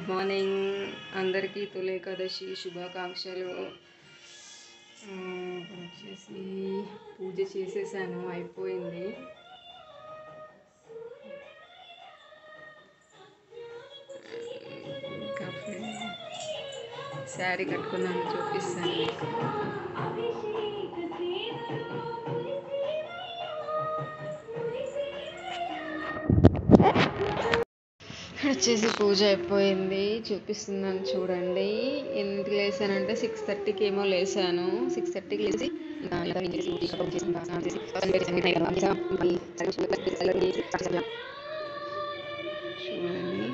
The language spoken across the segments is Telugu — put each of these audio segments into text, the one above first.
మార్నింగ్ అందరికీ తొలి ఏకాదశి శుభాకాంక్షలు ఆ, ఇప్పుడు వచ్చేసి పూజ చేసేసాను అయిపోయింది ఇంకా శారీ కట్టుకున్నాను చూపిస్తాను మీకు ఇక్కడ వచ్చేసి పూజ అయిపోయింది చూపిస్తున్నాను చూడండి ఎన్నింటికి లేసానంటే సిక్స్ థర్టీకి ఏమో లేసాను సిక్స్ థర్టీకి లేచి ఇంకా ఇలా clean చేసి, ఊడ్చి, కడుపు చేసి, ఇంకా స్నానం చేసి, పక్కన పెట్టేసి, అన్ని నైవేద్యం చేసి, మళ్ళీ సగం చీకటి కట్టి, చల్లగా చేసి, స్టార్ట్ చేసాం. చూడండి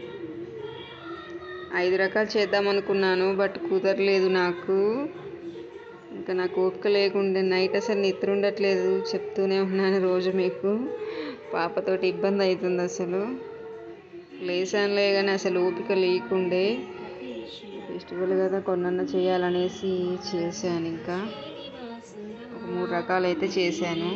ఐదు రకాలు చేద్దాం అనుకున్నాను బట్ కుదరలేదు నాకు ఇంకా నాకు ఓపిక లేకుండే నైట్ అసలు నిద్ర ఉండట్లేదు చెప్తూనే ఉన్నాను రోజు మీకు పాపతోటి ఇబ్బంది అవుతుంది అసలు లేసానులే కానీ అసలు ఓపిక లేకుండే ఫెస్టివల్ కదా కొన్నన్న చేయాలనేసి చేశాను ఇంకా ఒక మూడు రకాలు అయితే చేశాను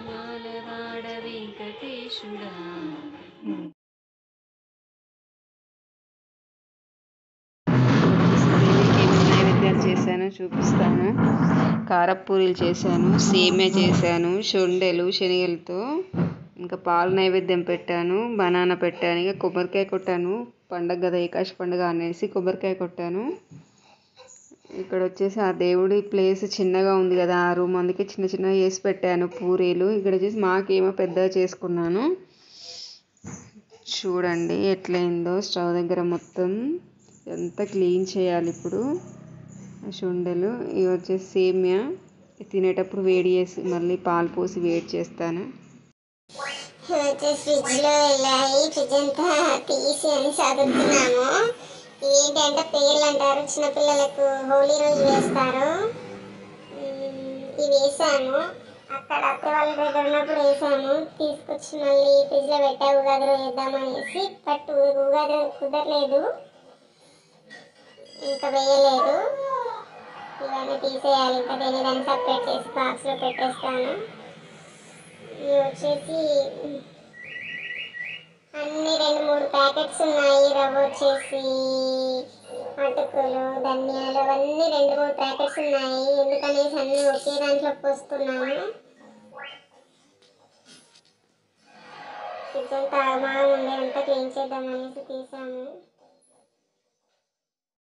ఏమేమి నైవేద్యాలు చేశాను చూపిస్తాను కారపూరీలు చేశాను సేమియా చేశాను షొండెలు శనగలతో ఇంకా పాలు నైవేద్యం పెట్టాను బనానా పెట్టాను ఇక కొబ్బరికాయ కొట్టాను పండగ కదా ఏకాశ పండుగ అనేసి కొబ్బరికాయ కొట్టాను ఇక్కడ వచ్చేసి ఆ దేవుడి ప్లేస్ చిన్నగా ఉంది కదా ఆ రూమ్ అందుకే చిన్న చిన్నగా చేసి పెట్టాను పూరీలు ఇక్కడ వచ్చేసి మాకేమో పెద్దగా చేసుకున్నాను చూడండి ఎట్లయిందో స్టవ్ దగ్గర మొత్తం ఎంత క్లీన్ చేయాలి ఇప్పుడు ఆ శుండలు ఇవి వచ్చేసి సేమియా తినేటప్పుడు వేడి చేసి మళ్ళీ పాలు పోసి వేడి చేస్తాను వచ్చేసి ఫ్రిడ్జ్ లో వెళ్ళాయి ఫ్రిడ్జ్ అంతా తీసి అని చదువుతున్నాము ఇవేంటంటే పేర్లు అంటారు చిన్నపిల్లలకు హోలీ రోజు వేస్తారు ఉమ్, ఇవి వేసాము అక్కడ అత్త వాళ్ళ దగ్గర ఉన్నప్పుడు వేసాము తీసుకొచ్చి మళ్ళీ ఫ్రిడ్జ్ లో పెట్టా ఉగాది రోజు వేద్దామనేసి బట్ ఉగాది రోజు కుదరలేదు ఇంకా వేయలేదు ఇవన్నీ తీసేయాలి ఇంకా దేని దాన్ని సపరేట్ చేసి బాక్స్ లో పెట్టేస్తాను ఇవి వచ్చేసి అన్ని రెండు మూడు ప్యాకెట్స్ ఉన్నాయి రవ్వ వచ్చేసి అటుకులు ధనియాలు అవన్నీ రెండు మూడు ప్యాకెట్స్ ఉన్నాయి ఎందుకనేసి అన్ని ఒకే దాంట్లో పోస్తున్నాను కిచెన్ తాగమా ఉండే అంతా క్లీన్ చేద్దామనేసి తీసాము